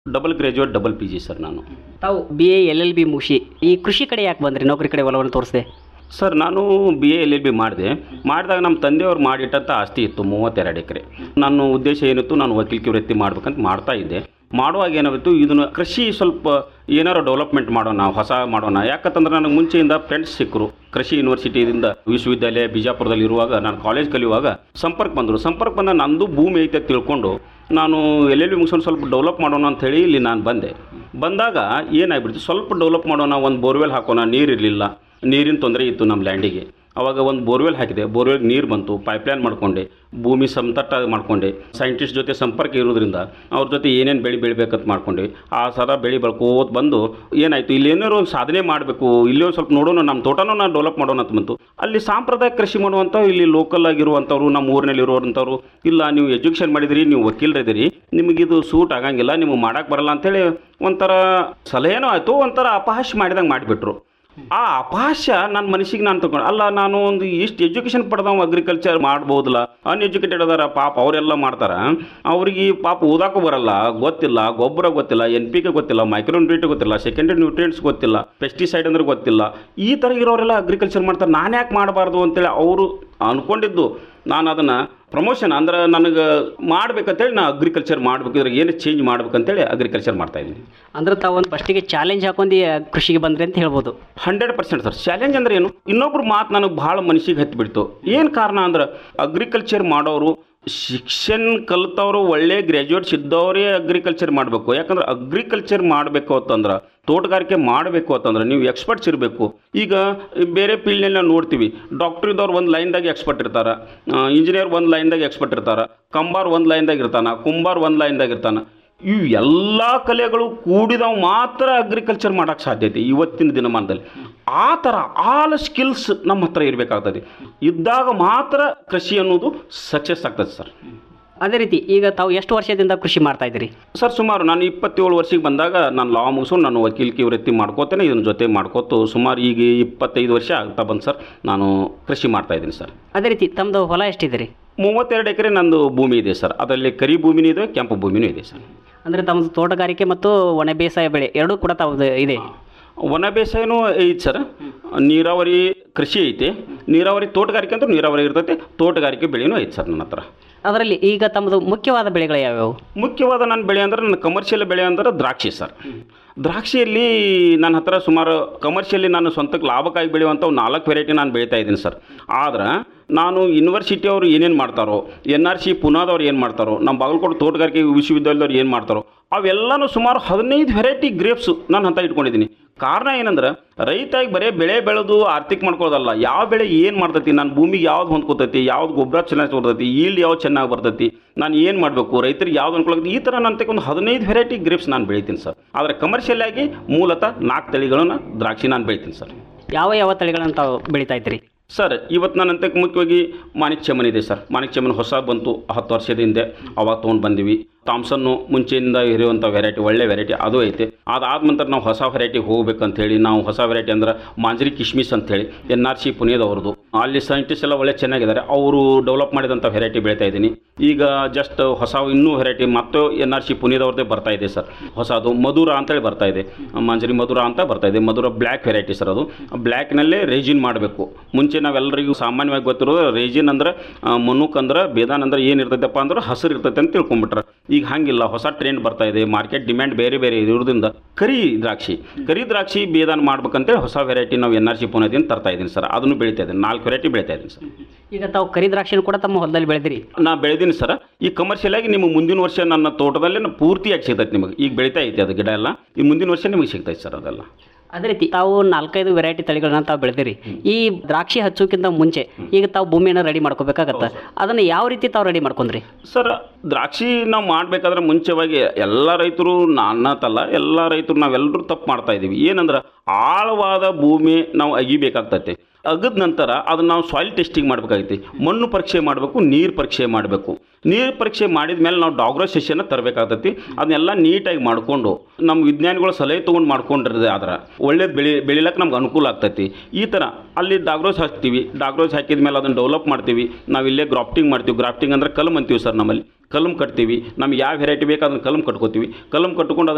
double graduate double P G sir ನಾನು ತಾವು B A L L B ಮುಗಿಸಿ ಈ ಕೃಷಿ ಕಡೆ ಯಾಕೆ ಬಂದ್ರಿ ನೌಕರಿ ಕಡೆ ಒಲವನ್ನು ತೋರಿಸಿದೆ ಸರ್ ನಾನು B A L L B ಮಾಡಿದೆ ಮಾಡಿದಾಗ ನಮ್ಮ ತಂದೆಯವ್ರು ಮಾಡಿಟ್ಟಂಥ ಆಸ್ತಿ ಇತ್ತು ಮೂವತ್ತೆರಡು ಎಕರೆ ನನ್ನ ಉದ್ದೇಶ ಏನಿತ್ತು ನಾನು ವಕೀಲಿಕೆ ವೃತ್ತಿ ಮಾಡ್ಬೇಕಂತ ಮಾಡ್ತಾ ಇದ್ದೆ ಮಾಡುವಾಗ ಏನಾಗಿತ್ತು ಇದನ್ನು ಕೃಷಿ ಸ್ವಲ್ಪ ಏನಾರು ಡೆವಲಪ್ಮೆಂಟ್ ಮಾಡೋಣ ಹೊಸ ಮಾಡೋಣ ಯಾಕಂತಂದ್ರೆ ನನಗೆ ಮುಂಚೆಯಿಂದ ಫ್ರೆಂಡ್ಸ್ ಸಿಕ್ಕರು ಕೃಷಿ ಯೂನಿವರ್ಸಿಟಿಯಿಂದ ವಿಶ್ವವಿದ್ಯಾಲಯ ಬಿಜಾಪುರದಲ್ಲಿ ಇರುವಾಗ ನಾನು ಕಾಲೇಜ್ ಕಲಿಯುವಾಗ ಸಂಪರ್ಕ ಬಂದರು ಸಂಪರ್ಕ ಬಂದ ನಂದು ಭೂಮಿ ಐತೆ ಅಂತ ತಿಳ್ಕೊಂಡು ನಾನು ಎಲ್ ಎಲ್ ಬಿ ಮುಗಿಸ್ಕೊಂಡು ಸ್ವಲ್ಪ ಡೆವಲಪ್ ಮಾಡೋಣ ಅಂತ ಹೇಳಿ ಇಲ್ಲಿ ನಾನು ಬಂದೆ ಬಂದಾಗ ಏನಾಗ್ಬಿಡ್ತು ಸ್ವಲ್ಪ ಡೆವಲಪ್ ಮಾಡೋಣ ಒಂದು ಬೋರ್ವೆಲ್ ಹಾಕೋಣ ನೀರಿರಲಿಲ್ಲ ನೀರಿನ ತೊಂದರೆ ಇತ್ತು ನಮ್ಮ ಲ್ಯಾಂಡಿಗೆ ಅವಾಗ ಒಂದು ಬೋರ್ವೆಲ್ ಹಾಕಿದೆ ಬೋರ್ವೆಲ್ ನೀರು ಬಂತು ಪೈಪ್ಲೈನ್ ಮಾಡ್ಕೊಂಡೆ ಭೂಮಿ ಸಮತಟ್ಟ ಮಾಡ್ಕೊಂಡೆ ಸೈಂಟಿಸ್ಟ್ ಜೊತೆ ಸಂಪರ್ಕ ಇರೋದ್ರಿಂದ ಅವ್ರ ಜೊತೆ ಏನೇನು ಬೆಳೆ ಬೆಳಿಬೇಕಂತ ಮಾಡ್ಕೊಂಡೆ ಆ ಸರ ಬೆಳೆ ಬೆಳ್ಕೋತ ಬಂದು ಏನಾಯಿತು ಇಲ್ಲಿ ಏನಾರು ಒಂದು ಸಾಧನೆ ಮಾಡಬೇಕು ಇಲ್ಲಿ ಒಂದು ಸ್ವಲ್ಪ ನೋಡೋಣ ನಮ್ಮ ತೋಟನೂ ನಾನು ಡೆವಲಪ್ ಮಾಡೋಣ ಅಂತ ಬಂತು ಅಲ್ಲಿ ಸಾಂಪ್ರದಾಯಿಕ ಕೃಷಿ ಮಾಡುವಂಥ ಇಲ್ಲಿ ಲೋಕಲ್ ಆಗಿರುವಂಥವ್ರು ನಮ್ಮ ಊರಿನಲ್ಲಿ ಇರುವಂಥವ್ರು ಇಲ್ಲ ನೀವು ಎಜುಕೇಷನ್ ಮಾಡಿದಿರಿ ನೀವು ವಕೀಲರಿದ್ದೀರಿ ನಿಮಗಿದು ಸೂಟ್ ಆಗಂಗಿಲ್ಲ ನಿಮಗೆ ಮಾಡಕ್ಕೆ ಬರಲ್ಲ ಅಂತೇಳಿ ಒಂಥರ ಸಲಹೆನೂ ಆಯಿತು ಒಂಥರ ಅಪಹಾಸ್ಯ ಮಾಡಿದಂಗೆ ಮಾಡಿಬಿಟ್ರು ಆ ಅಪಹಾಸ್ಯ ನನ್ನ ಮನಸ್ಸಿಗೆ ನಾನು ತಗೊಂಡು ಅಲ್ಲ ನಾನು ಒಂದು ಇಷ್ಟು ಎಜುಕೇಷನ್ ಪಡೆದವ ಅಗ್ರಿಕಲ್ಚರ್ ಮಾಡ್ಬೋದಲ್ಲ ಅನ್ಎಜುಕೇಟೆಡ್ ಅದಾರ ಪಾಪ ಅವರೆಲ್ಲ ಮಾಡ್ತಾರ ಅವ್ರಿಗೆ ಪಾಪ ಓದಾಕೂ ಬರಲ್ಲ ಗೊತ್ತಿಲ್ಲ ಗೊಬ್ಬರ ಗೊತ್ತಿಲ್ಲ ಎನ್ ಪಿ ಕೆ ಗೊತ್ತಿಲ್ಲ ಮೈಕ್ರೋನ್ಯೂಟ್ರಿಟ್ ಗೊತ್ತಿಲ್ಲ ಸೆಕೆಂಡರಿ ನ್ಯೂಟ್ರಿಯೆಂಟ್ಸ್ ಗೊತ್ತಿಲ್ಲ ಪೆಸ್ಟಿಸೈಡ್ ಅಂದ್ರೆ ಗೊತ್ತಿಲ್ಲ ಈ ಥರ ಇರೋರೆಲ್ಲ ಅಗ್ರಿಕಲ್ಚರ್ ಮಾಡ್ತಾರೆ ನಾನು ಯಾಕೆ ಮಾಡಬಾರ್ದು ಅಂತೇಳಿ ಅವರು ಅಂದ್ಕೊಂಡಿದ್ದು ನಾನು ಅದನ್ನು ಪ್ರಮೋಷನ್ ಅಂದ್ರೆ ನನಗೆ ಮಾಡ್ಬೇಕಂತೇಳಿ ನಾನು ಅಗ್ರಿಕಲ್ಚರ್ ಮಾಡ್ಬೇಕು ಇದ್ರಾಗ ಏನು ಚೇಂಜ್ ಮಾಡ್ಬೇಕಂತೇಳಿ ಅಗ್ರಿಕಲ್ಚರ್ ಮಾಡ್ತಾ ಇದ್ದೀನಿ ಅಂದ್ರೆ ತಾವು ಒಂದು ಫಸ್ಟಿಗೆ ಚಾಲೆಂಜ್ ಹಾಕೊಂಡು ಈ ಕೃಷಿಗೆ ಬಂದ್ರಿ ಅಂತ ಹೇಳ್ಬೋದು ಹಂಡ್ರೆಡ್ ಪರ್ಸೆಂಟ್ ಸರ್ ಚಾಲೆಂಜ್ ಅಂದ್ರೆ ಏನು ಇನ್ನೊಬ್ರು ಮಾತು ನನಗೆ ಭಾಳ ಮನಸ್ಸಿಗೆ ಹತ್ತಿಬಿಡ್ತು ಏನು ಕಾರಣ ಅಂದ್ರೆ ಅಗ್ರಿಕಲ್ಚರ್ ಮಾಡೋರು ಶಿಕ್ಷಣ ಕಲಿತವರು ಒಳ್ಳೆ ಗ್ರ್ಯಾಜುಯೇಟ್ಸ್ ಇದ್ದವರೇ ಅಗ್ರಿಕಲ್ಚರ್ ಮಾಡಬೇಕು ಯಾಕಂದ್ರೆ ಅಗ್ರಿಕಲ್ಚರ್ ಮಾಡಬೇಕು ಅಂತಂದ್ರೆ ತೋಟಗಾರಿಕೆ ಮಾಡಬೇಕು ಅಂತಂದ್ರೆ ನೀವು ಎಕ್ಸ್ಪರ್ಟ್ಸ್ ಇರಬೇಕು ಈಗ ಬೇರೆ ಫೀಲ್ಡ್ನಲ್ಲಿ ನಾವು ನೋಡ್ತೀವಿ ಡಾಕ್ಟರ್ ಇದ್ದವ್ರು ಒಂದು ಲೈನ್ದಾಗ ಎಕ್ಸ್ಪರ್ಟ್ ಇರ್ತಾರೆ ಇಂಜಿನಿಯರ್ ಒಂದು ಲೈನ್ದಾಗ ಎಕ್ಸ್ಪರ್ಟ್ ಇರ್ತಾರೆ ಕಂಬಾರ್ ಒಂದು ಲೈನ್ದಾಗ ಇರ್ತಾನೆ ಕುಂಬಾರ್ ಒಂದು ಲೈನ್ದಾಗ ಇರ್ತಾನೆ ಇವು ಎಲ್ಲ ಕಲೆಗಳು ಕೂಡಿದವು ಮಾತ್ರ ಅಗ್ರಿಕಲ್ಚರ್ ಮಾಡೋಕ್ಕೆ ಸಾಧ್ಯತೆ ಇವತ್ತಿನ ದಿನಮಾನದಲ್ಲಿ ಆ ಥರ ಆಲ್ ಸ್ಕಿಲ್ಸ್ ನಮ್ಮ ಹತ್ರ ಇರಬೇಕಾಗ್ತದೆ ಇದ್ದಾಗ ಮಾತ್ರ ಕೃಷಿ ಅನ್ನೋದು ಸಕ್ಸಸ್ ಆಗ್ತದೆ ಸರ್ ಅದೇ ರೀತಿ ಈಗ ತಾವು ಎಷ್ಟು ವರ್ಷದಿಂದ ಕೃಷಿ ಮಾಡ್ತಾ ಇದ್ದೀರಿ ಸರ್ ಸುಮಾರು ನಾನು ಇಪ್ಪತ್ತೇಳು ವರ್ಷಕ್ಕೆ ಬಂದಾಗ ನಾನು ಲಾ ಮುಗಿಸ್ಕೊಂಡು ನಾನು ವಕೀಲಿಕೆ ವೃತ್ತಿ ಮಾಡ್ಕೋತೇನೆ ಇದನ್ನ ಜೊತೆ ಮಾಡ್ಕೋತು ಸುಮಾರು ಈಗ ಇಪ್ಪತ್ತೈದು ವರ್ಷ ಆಗ್ತಾ ಬಂದು ಸರ್ ನಾನು ಕೃಷಿ ಮಾಡ್ತಾ ಇದ್ದೀನಿ ಸರ್ ಅದೇ ರೀತಿ ತಮ್ಮದು ಹೊಲ ಎಷ್ಟಿದೆ ಮೂವತ್ತೆರಡು ಎಕರೆ ನಂದು ಭೂಮಿ ಇದೆ ಸರ್ ಅದರಲ್ಲಿ ಕರಿ ಭೂಮಿನೂ ಇದೆ ಕೆಂಪು ಭೂಮಿನೂ ಇದೆ ಸರ್ ಅಂದರೆ ತಮ್ಮದು ತೋಟಗಾರಿಕೆ ಮತ್ತು ಒಣ ಬೇಸಾಯ ಬೆಳೆ ಎರಡೂ ಕೂಡ ತಾವು ಇದೆ ಒಣ ಬೇಸಾಯನೂ ಐತೆ ಸರ್ ನೀರಾವರಿ ಕೃಷಿ ಐತೆ ನೀರಾವರಿ ತೋಟಗಾರಿಕೆ ಅಂತ ನೀರಾವರಿ ಇರ್ತೈತೆ ತೋಟಗಾರಿಕೆ ಬೆಳೆನೂ ಐತೆ ಸರ್ ನನ್ನ ಹತ್ರ ಅದರಲ್ಲಿ ಈಗ ತಮ್ಮದು ಮುಖ್ಯವಾದ ಬೆಳೆಗಳು ಯಾವ್ಯಾವು ಮುಖ್ಯವಾದ ನನ್ನ ಬೆಳೆ ಅಂದ್ರೆ ನನ್ನ ಕಮರ್ಷಿಯಲ್ ಬೆಳೆ ಅಂದ್ರೆ ದ್ರಾಕ್ಷಿ ಸರ್ ದ್ರಾಕ್ಷಿಯಲ್ಲಿ ನನ್ನ ಹತ್ರ ಸುಮಾರು ಕಮರ್ಷಿಯಲಿ ನಾನು ಸ್ವಂತಕ್ಕೆ ಲಾಭಕ್ಕಾಗಿ ಬೆಳೆಯುವಂಥ ಒಂದು ನಾಲ್ಕು ವೆರೈಟಿ ನಾನು ಬೆಳೀತಾ ಇದ್ದೀನಿ ಸರ್ ಆದ್ರೆ ನಾನು ಯೂನಿವರ್ಸಿಟಿ ಅವರು ಏನೇನು ಮಾಡ್ತಾರೋ ಎನ್ ಆರ್ ಸಿ ಪುನಾದವ್ರು ಏನು ಮಾಡ್ತಾರೋ ನಮ್ಮ ಬಾಗಲಕೋಟೆ ತೋಟಗಾರಿಕೆ ವಿಶ್ವವಿದ್ಯಾಲಯದವ್ರು ಏನು ಮಾಡ್ತಾರೋ ಅವೆಲ್ಲನೂ ಸುಮಾರು ಹದಿನೈದು ವೆರೈಟಿ ಗ್ರೇಪ್ಸು ನಾನು ಅಂತ ಇಟ್ಕೊಂಡಿದ್ದೀನಿ ಕಾರಣ ಏನಂದ್ರೆ ರೈತಾಗಿ ಬರೀ ಬೆಳೆ ಬೆಳೆದು ಆರ್ಥಿಕ ಮಾಡ್ಕೊಳ್ಳೋದಲ್ಲ ಯಾವ ಬೆಳೆ ಏನು ಮಾಡ್ತೈತಿ ನನ್ನ ಭೂಮಿಗೆ ಯಾವ್ದು ಹೊಂದ್ಕೋತೈತಿ ಯಾವ್ದು ಗೊಬ್ಬರ ಚೆನ್ನಾಗಿ ಬರ್ತೈತಿ ಈಲ್ಡ್ ಯಾವ್ದು ಚೆನ್ನಾಗಿ ಬರ್ತೈತಿ ನಾನು ಏನು ಮಾಡಬೇಕು ರೈತರಿಗೆ ಯಾವ್ದು ಅನ್ಕೊಳ್ಳೋದು ಈ ಥರ ನನ್ನ ಒಂದು ಹದಿನೈದು ವೆರೈಟಿ ಗ್ರೇಪ್ಸ್ ನಾನು ಬೆಳಿತೀನಿ ಸರ್ ಆದರೆ ಕಮರ್ಷಿಯಲ್ ಆಗಿ ಮೂಲತಃ ನಾಲ್ಕು ತಳಿಗಳನ್ನು ದ್ರಾಕ್ಷಿ ನಾನು ಬೆಳಿತೀನಿ ಸರ್ ಯಾವ ಯಾವ ತಳಿಗಳನ್ನು ತಾವು ಬೆಳೀತಾ ಇದ್ದೀರಿ ಸರ್ ಇವತ್ತು ನನ್ನ ಅಂತಕ್ಕೆ ಮುಖ್ಯವಾಗಿ ಮಾಣಿಕ್ ಚಮನ್ ಇದೆ ಸರ್ ಮಾಣಿಕ್ ಚಮನ್ ಹೊಸ ಬಂತು ಹತ್ತು ವರ್ಷದ ಹಿಂದೆ ಅವಾಗ ತೊಗೊಂಡು ಬಂದಿವಿ ಥಾಮ್ಸನ್ನು ಮುಂಚೆಯಿಂದ ಇರುವಂಥ ವೆರೈಟಿ ಒಳ್ಳೆ ವೆರೈಟಿ ಅದು ಐತೆ ಅದಾದ ನಂತರ ನಾವು ಹೊಸ ವೆರೈಟಿಗೆ ಹೋಗ್ಬೇಕಂತ ಹೇಳಿ ನಾವು ಹೊಸ ವೆರೈಟಿ ಅಂದ್ರೆ ಮಾಂಜರಿ ಕಿಶ್ಮಿಸ್ ಅಂತೇಳಿ ಎನ್ ಆರ್ ಸಿ ಪುಣೆದವ್ರದ್ದು ಅಲ್ಲಿ ಸೈಂಟಿಸ್ಟ್ ಎಲ್ಲ ಒಳ್ಳೆ ಚೆನ್ನಾಗಿದ್ದಾರೆ ಅವರು ಡೆವಲಪ್ ಮಾಡಿದಂಥ ವೆರೈಟಿ ಬೆಳೀತಾ ಇದ್ದೀನಿ ಈಗ ಜಸ್ಟ್ ಹೊಸ ಇನ್ನೂ ವೆರೈಟಿ ಮತ್ತು ಎನ್ ಆರ್ ಸಿ ಪುಣೆದವ್ರದ್ದೇ ಬರ್ತಾ ಇದೆ ಸರ್ ಹೊಸದು ಮಧುರ ಅಂತೇಳಿ ಬರ್ತಾ ಇದೆ ಮಾಂಜರಿ ಮಧುರ ಅಂತ ಬರ್ತಾ ಇದೆ ಮಧುರ ಬ್ಲ್ಯಾಕ್ ವೆರೈಟಿ ಸರ್ ಅದು ಬ್ಲ್ಯಾಕ್ನಲ್ಲೇ ರೇಜಿನ್ ಮಾಡಬೇಕು ಮುಂಚೆ ನಾವೆಲ್ಲರಿಗೂ ಸಾಮಾನ್ಯವಾಗಿ ಗೊತ್ತಿರೋದು ರೇಜಿನ್ ಅಂದ್ರೆ ಆ, ಮನುಕ್ ಅಂದ್ರೆ ಬೇದಾನ್ ಅಂದ್ರೆ ಏನು ಇರ್ತೈತಪ್ಪ ಅಂದ್ರೆ ಹಸಿರು ಇರ್ತೈತೆ ಅಂತ ತಿಳ್ಕೊಂಬಿಟ್ರೆ ಈಗ ಹಂಗಿಲ್ಲ ಹೊಸ ಟ್ರೆಂಡ್ ಬರ್ತಾ ಇದೆ ಮಾರ್ಕೆಟ್ ಡಿಮ್ಯಾಂಡ್ ಬೇರೆ ಬೇರೆ ಇರೋದ್ರಿಂದ ಕರಿ ದ್ರಾಕ್ಷಿ ಕರಿ ದ್ರಾಕ್ಷಿ ಬೇದಾನ್ ಮಾಡ್ಬೇಕಂತೇಳಿ ಹೊಸ ವೆರೈಟಿ ನಾವು ಎನ್ ಆರ್ ಸಿ ಪುನದಿಂದ ತರ್ತಾ ಇದ್ದೀನಿ ಸರ್ ಅದನ್ನು ಬೆಳೀತಾ ಇದ್ದೀನಿ ನಾಲ್ಕು ವೆರೈಟಿ ಬೆಳೀತಾ ಇದ್ದೀನಿ ಸರ್ ಈಗ ತಾವು ಕರಿ ದ್ರಾಕ್ಷಿನ ಕೂಡ ತಮ್ಮ ಹೊಲದಲ್ಲಿ ಬೆಳೆದಿರಿ ನಾ ಬೆಳೆದೀನಿ ಸರ್ ಈ ಕಮರ್ಷಿಯಲ್ ಆಗಿ ನಿಮಗೆ ಮುಂದಿನ ವರ್ಷ ನನ್ನ ತೋಟದಲ್ಲಿ ಪೂರ್ತಿಯಾಗಿ ಸಿಗ್ತೈತೆ ನಿಮಗೆ ಈಗ ಬೆಳೀತಾ ಐತೆ ಅದು ಗಿಡ ಎಲ್ಲ ಈ ಮುಂದಿನ ವರ್ಷ ನಿಮಗೆ ಸಿಗ್ತೈತೆ ಸರ್ ಅದೆಲ್ಲ ಅದೇ ರೀತಿ ತಾವು ನಾಲ್ಕೈದು ವೆರೈಟಿ ತಳಿಗಳನ್ನ ತಾವು ಬೆಳೆದಿರಿ ಈ ದ್ರಾಕ್ಷಿ ಹಚ್ಚೋಕ್ಕಿಂತ ಮುಂಚೆ ಈಗ ತಾವು ಭೂಮಿಯನ್ನು ರೆಡಿ ಮಾಡ್ಕೋಬೇಕಾಗತ್ತೆ ಅದನ್ನು ಯಾವ ರೀತಿ ತಾವು ರೆಡಿ ಮಾಡ್ಕೊಂಡ್ರಿ ಸರ್ ದ್ರಾಕ್ಷಿ ನಾವು ಮಾಡಬೇಕಾದ್ರೆ ಮುಂಚೆವಾಗಿ ಎಲ್ಲ ರೈತರು ನಾನತಲ್ಲ ಎಲ್ಲ ರೈತರು ನಾವೆಲ್ಲರೂ ತಪ್ಪು ಮಾಡ್ತಾ ಇದ್ದೀವಿ ಏನಂದ್ರೆ ಆಳವಾದ ಭೂಮಿ ನಾವು ಅಗಿಬೇಕಾಗ್ತೈತೆ ಅಗದ ನಂತರ ಅದನ್ನ ನಾವು ಸಾಯಿಲ್ ಟೆಸ್ಟಿಂಗ್ ಮಾಡಬೇಕಾಗೈತಿ ಮಣ್ಣು ಪರೀಕ್ಷೆ ಮಾಡಬೇಕು ನೀರು ಪರೀಕ್ಷೆ ಮಾಡಬೇಕು ನೀರು ಪರೀಕ್ಷೆ ಮಾಡಿದ ಮೇಲೆ ನಾವು ಡಾಗ್ರೋ ಸೆಷನ್ನ ತರಬೇಕಾಗ್ತೈತಿ ಅದನ್ನೆಲ್ಲ ನೀಟಾಗಿ ಮಾಡಿಕೊಂಡು ನಮ್ಮ ವಿಜ್ಞಾನಿಗಳು ಸಲಹೆ ತೊಗೊಂಡು ಮಾಡ್ಕೊಂಡಿರೋದು ಆದ್ರೆ ಒಳ್ಳೇದು ಬೆಳಿ ಬೆಳಿಲಕ್ಕೆ ನಮ್ಗೆ ಅನುಕೂಲ ಆಗ್ತೈತಿ ಈ ಥರ ಅಲ್ಲಿ ಡಾಗ್ರೋಸ್ ಹಾಕ್ತೀವಿ ಡಾಗ್ರೋಸ್ ಹಾಕಿದ ಮೇಲೆ ಅದನ್ನು ಡೆವಲಪ್ ಮಾಡ್ತೀವಿ ನಾವು ಇಲ್ಲೇ ಗ್ರಾಫ್ಟಿಂಗ್ ಮಾಡ್ತೀವಿ ಗ್ರಾಫ್ಟಿಂಗ್ ಅಂದ್ರೆ ಕಲಮ್ ಅಂತೀವಿ ಸರ್ ನಮ್ಮಲ್ಲಿ ಕಲಮ್ ಕಟ್ತೀವಿ ನಮ್ಗೆ ಯಾವ ವೆರೈಟಿ ಬೇಕು ಅದನ್ನು ಕಲಮ್ ಕಟ್ಕೋತೀವಿ ಕಲಮ್ ಕಟ್ಕೊಂಡು ಅದನ್ನ